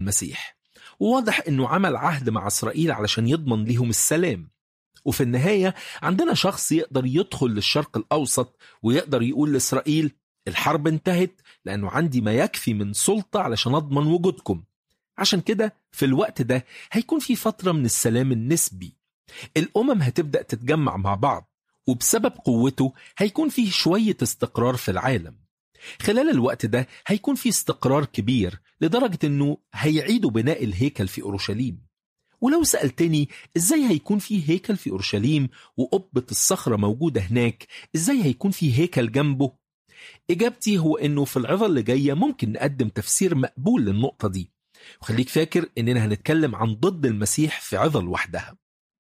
المسيح وواضح انه عمل عهد مع اسرائيل علشان يضمن ليهم السلام وفي النهاية عندنا شخص يقدر يدخل للشرق الأوسط ويقدر يقول لإسرائيل الحرب انتهت لأنه عندي ما يكفي من سلطة علشان أضمن وجودكم عشان كده في الوقت ده هيكون في فترة من السلام النسبي الأمم هتبدأ تتجمع مع بعض وبسبب قوته هيكون فيه شوية استقرار في العالم خلال الوقت ده هيكون في استقرار كبير لدرجة انه هيعيدوا بناء الهيكل في اورشليم ولو سألتني ازاي هيكون في هيكل في اورشليم وقبة الصخرة موجودة هناك ازاي هيكون في هيكل جنبه اجابتي هو انه في العظة اللي جاية ممكن نقدم تفسير مقبول للنقطة دي وخليك فاكر اننا هنتكلم عن ضد المسيح في عظة لوحدها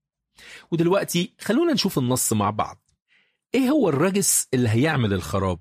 ودلوقتي خلونا نشوف النص مع بعض ايه هو الرجس اللي هيعمل الخراب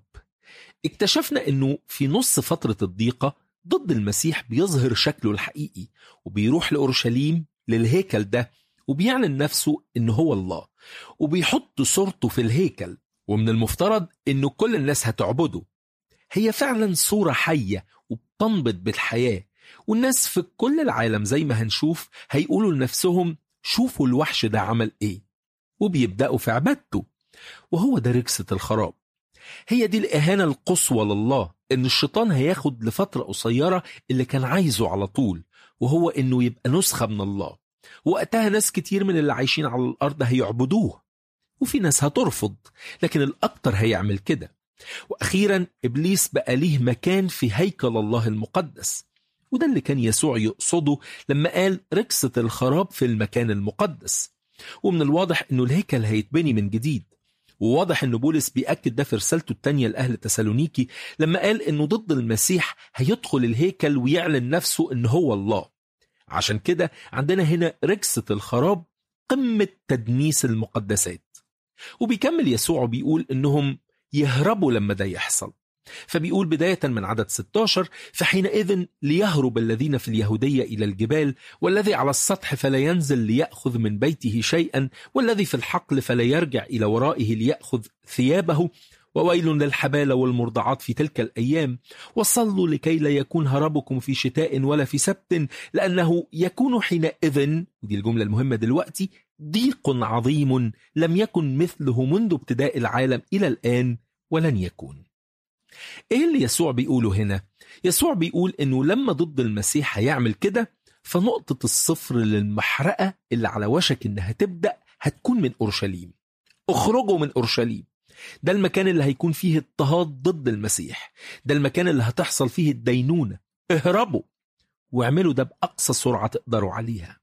اكتشفنا انه في نص فترة الضيقة ضد المسيح بيظهر شكله الحقيقي وبيروح لأورشليم للهيكل ده وبيعلن نفسه إن هو الله وبيحط صورته في الهيكل ومن المفترض إنه كل الناس هتعبده هي فعلا صورة حية وبتنبض بالحياة والناس في كل العالم زي ما هنشوف هيقولوا لنفسهم شوفوا الوحش ده عمل ايه وبيبدأوا في عبادته وهو ده ركسة الخراب هي دي الإهانة القصوى لله إن الشيطان هياخد لفترة قصيرة اللي كان عايزه على طول وهو إنه يبقى نسخة من الله وقتها ناس كتير من اللي عايشين على الأرض هيعبدوه وفي ناس هترفض لكن الأكتر هيعمل كده وأخيرا إبليس بقى ليه مكان في هيكل الله المقدس وده اللي كان يسوع يقصده لما قال ركسة الخراب في المكان المقدس ومن الواضح أنه الهيكل هيتبني من جديد وواضح أن بولس بيأكد ده في رسالته التانية لأهل تسالونيكي لما قال أنه ضد المسيح هيدخل الهيكل ويعلن نفسه أنه هو الله عشان كده عندنا هنا ركسة الخراب قمة تدنيس المقدسات وبيكمل يسوع بيقول أنهم يهربوا لما ده يحصل فبيقول بداية من عدد 16 فحينئذ ليهرب الذين في اليهودية إلى الجبال والذي على السطح فلا ينزل ليأخذ من بيته شيئا والذي في الحقل فلا يرجع إلى ورائه ليأخذ ثيابه وويل للحبالة والمرضعات في تلك الأيام وصلوا لكي لا يكون هربكم في شتاء ولا في سبت لأنه يكون حينئذ ودي الجملة المهمة دلوقتي ضيق عظيم لم يكن مثله منذ ابتداء العالم إلى الآن ولن يكون ايه اللي يسوع بيقوله هنا يسوع بيقول انه لما ضد المسيح هيعمل كده فنقطة الصفر للمحرقة اللي على وشك انها تبدأ هتكون من اورشليم اخرجوا من اورشليم ده المكان اللي هيكون فيه اضطهاد ضد المسيح ده المكان اللي هتحصل فيه الدينونة اهربوا واعملوا ده بأقصى سرعة تقدروا عليها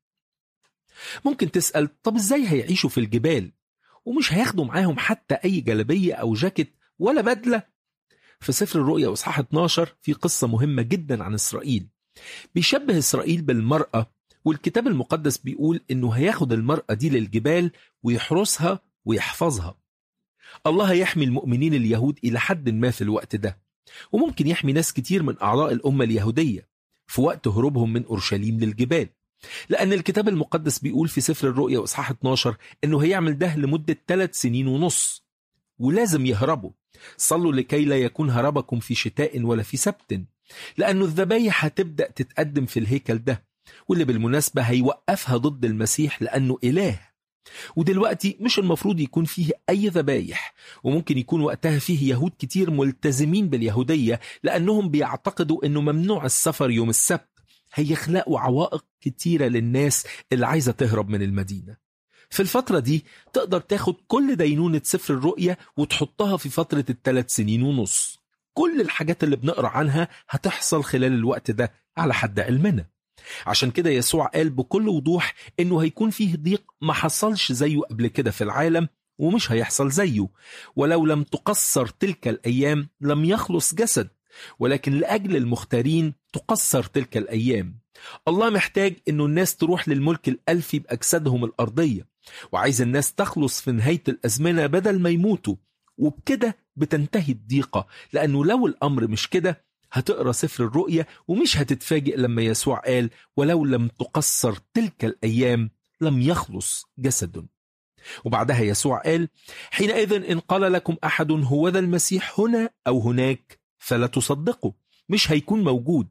ممكن تسأل طب ازاي هيعيشوا في الجبال ومش هياخدوا معاهم حتى أي جلبية أو جاكيت ولا بدلة في سفر الرؤيا واصحاح 12 في قصة مهمة جدا عن إسرائيل بيشبه إسرائيل بالمرأة والكتاب المقدس بيقول إنه هياخد المرأة دي للجبال ويحرسها ويحفظها الله هيحمي المؤمنين اليهود إلى حد ما في الوقت ده وممكن يحمي ناس كتير من أعضاء الأمة اليهودية في وقت هروبهم من أورشليم للجبال لأن الكتاب المقدس بيقول في سفر الرؤيا وإصحاح 12 إنه هيعمل ده لمدة ثلاث سنين ونص ولازم يهربوا صلوا لكي لا يكون هربكم في شتاء ولا في سبت لأنه الذبايح هتبدأ تتقدم في الهيكل ده واللي بالمناسبة هيوقفها ضد المسيح لأنه إله ودلوقتي مش المفروض يكون فيه أي ذبايح وممكن يكون وقتها فيه يهود كتير ملتزمين باليهودية لأنهم بيعتقدوا أنه ممنوع السفر يوم السبت هيخلقوا عوائق كتيرة للناس اللي عايزة تهرب من المدينة في الفترة دي تقدر تاخد كل دينونة سفر الرؤية وتحطها في فترة الثلاث سنين ونص كل الحاجات اللي بنقرأ عنها هتحصل خلال الوقت ده على حد علمنا عشان كده يسوع قال بكل وضوح انه هيكون فيه ضيق ما حصلش زيه قبل كده في العالم ومش هيحصل زيه ولو لم تقصر تلك الايام لم يخلص جسد ولكن لاجل المختارين تقصر تلك الايام الله محتاج انه الناس تروح للملك الالفي باجسادهم الارضيه وعايز الناس تخلص في نهايه الازمنه بدل ما يموتوا وبكده بتنتهي الضيقه لانه لو الامر مش كده هتقرا سفر الرؤيا ومش هتتفاجئ لما يسوع قال ولو لم تقصر تلك الايام لم يخلص جسد وبعدها يسوع قال حينئذ ان قال لكم احد هو ذا المسيح هنا او هناك فلا تصدقوا مش هيكون موجود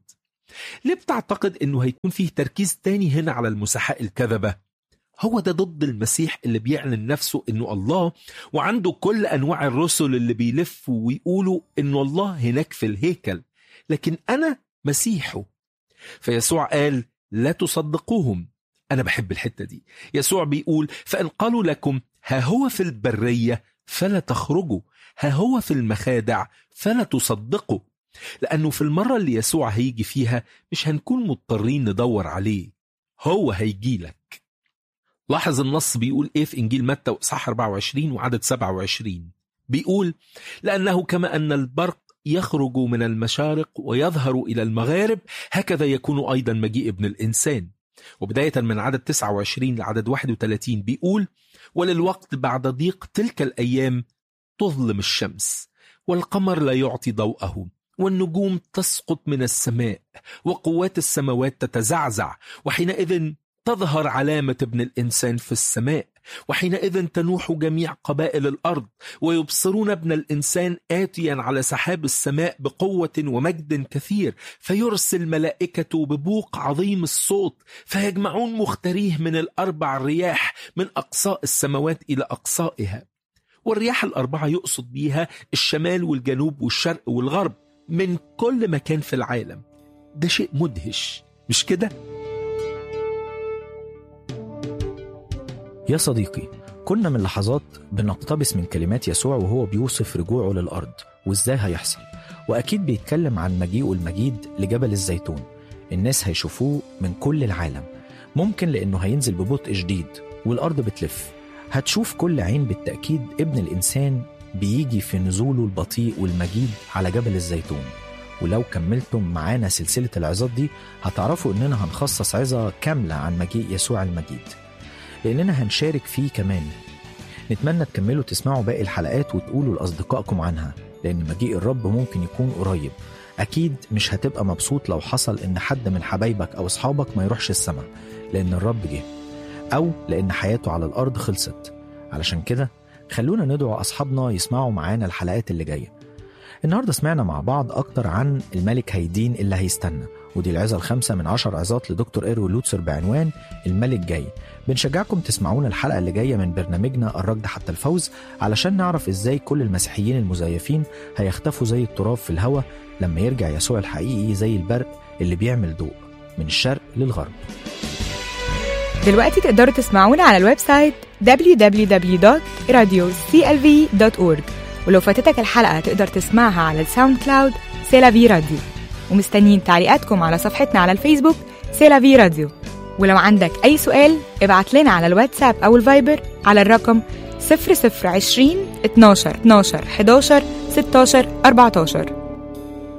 ليه بتعتقد انه هيكون فيه تركيز تاني هنا على المسحاء الكذبة هو ده ضد المسيح اللي بيعلن نفسه انه الله وعنده كل انواع الرسل اللي بيلفوا ويقولوا انه الله هناك في الهيكل لكن انا مسيحه فيسوع قال لا تصدقوهم انا بحب الحته دي يسوع بيقول فان قالوا لكم ها هو في البريه فلا تخرجوا ها هو في المخادع فلا تصدقوا لانه في المره اللي يسوع هيجي فيها مش هنكون مضطرين ندور عليه هو هيجي لك لاحظ النص بيقول ايه في انجيل متى واصحاح 24 وعدد 27 بيقول لانه كما ان البرق يخرج من المشارق ويظهر الى المغارب هكذا يكون ايضا مجيء ابن الانسان وبدايه من عدد 29 لعدد 31 بيقول وللوقت بعد ضيق تلك الايام تظلم الشمس والقمر لا يعطي ضوءه والنجوم تسقط من السماء وقوات السماوات تتزعزع وحينئذ تظهر علامة ابن الإنسان في السماء وحينئذ تنوح جميع قبائل الأرض ويبصرون ابن الإنسان آتيا على سحاب السماء بقوة ومجد كثير فيرسل ملائكته ببوق عظيم الصوت فيجمعون مختاريه من الأربع رياح من أقصاء السماوات إلى أقصائها والرياح الأربعة يقصد بيها الشمال والجنوب والشرق والغرب من كل مكان في العالم ده شيء مدهش مش كده؟ يا صديقي كنا من لحظات بنقتبس من كلمات يسوع وهو بيوصف رجوعه للأرض وإزاي هيحصل وأكيد بيتكلم عن مجيئه المجيد لجبل الزيتون الناس هيشوفوه من كل العالم ممكن لأنه هينزل ببطء شديد والأرض بتلف هتشوف كل عين بالتأكيد ابن الإنسان بيجي في نزوله البطيء والمجيد على جبل الزيتون ولو كملتم معانا سلسلة العظات دي هتعرفوا إننا هنخصص عظة كاملة عن مجيء يسوع المجيد لأننا هنشارك فيه كمان نتمنى تكملوا تسمعوا باقي الحلقات وتقولوا لأصدقائكم عنها لأن مجيء الرب ممكن يكون قريب أكيد مش هتبقى مبسوط لو حصل إن حد من حبايبك أو أصحابك ما يروحش السماء لأن الرب جه أو لأن حياته على الأرض خلصت علشان كده خلونا ندعو أصحابنا يسمعوا معانا الحلقات اللي جاية النهاردة سمعنا مع بعض أكتر عن الملك هيدين اللي هيستنى ودي العظة الخامسة من عشر عظات لدكتور إيرو لوتسر بعنوان الملك جاي بنشجعكم تسمعونا الحلقة اللي جاية من برنامجنا الركض حتى الفوز علشان نعرف إزاي كل المسيحيين المزيفين هيختفوا زي التراب في الهواء لما يرجع يسوع الحقيقي زي البرق اللي بيعمل ضوء من الشرق للغرب دلوقتي تقدروا تسمعونا على الويب سايت www.radioclv.org ولو فاتتك الحلقة تقدر تسمعها على الساوند كلاود سيلافي راديو ومستنيين تعليقاتكم على صفحتنا على الفيسبوك سيلافي راديو ولو عندك أي سؤال ابعت لنا على الواتساب أو الفايبر على الرقم 0020 12 12 11 16 14